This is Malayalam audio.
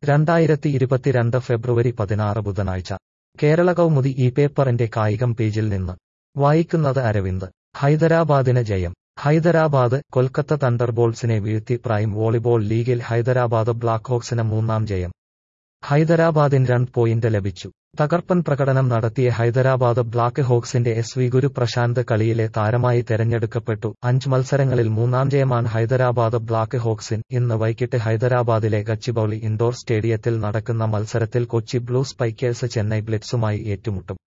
രണ്ടായിരത്തി ഇരുപത്തിരണ്ട് ഫെബ്രുവരി പതിനാറ് ബുധനാഴ്ച കേരള കൗമുദി ഈ പേപ്പറിന്റെ കായികം പേജിൽ നിന്ന് വായിക്കുന്നത് അരവിന്ദ് ഹൈദരാബാദിന് ജയം ഹൈദരാബാദ് കൊൽക്കത്ത തണ്ടർബോൾട്സിനെ വീഴ്ത്തി പ്രൈം വോളിബോൾ ലീഗിൽ ഹൈദരാബാദ് ബ്ലാക്ക് ഹോക്സിന് മൂന്നാം ജയം ഹൈദരാബാദിന് രണ്ട് പോയിന്റ് ലഭിച്ചു തകർപ്പൻ പ്രകടനം നടത്തിയ ഹൈദരാബാദ് ബ്ലാക്ക് ഹോക്സിന്റെ എസ് വി ഗുരു പ്രശാന്ത് കളിയിലെ താരമായി തെരഞ്ഞെടുക്കപ്പെട്ടു അഞ്ച് മത്സരങ്ങളിൽ മൂന്നാം ജയമാണ് ഹൈദരാബാദ് ബ്ലാക്ക് ഹോക്സിൻ ഇന്ന് വൈകിട്ട് ഹൈദരാബാദിലെ ഗച്ചിബൌളി ഇൻഡോർ സ്റ്റേഡിയത്തിൽ നടക്കുന്ന മത്സരത്തിൽ കൊച്ചി ബ്ലൂ സ്പൈക്കേഴ്സ് ചെന്നൈ ബ്ലിറ്റ്സുമായി ഏറ്റുമുട്ടും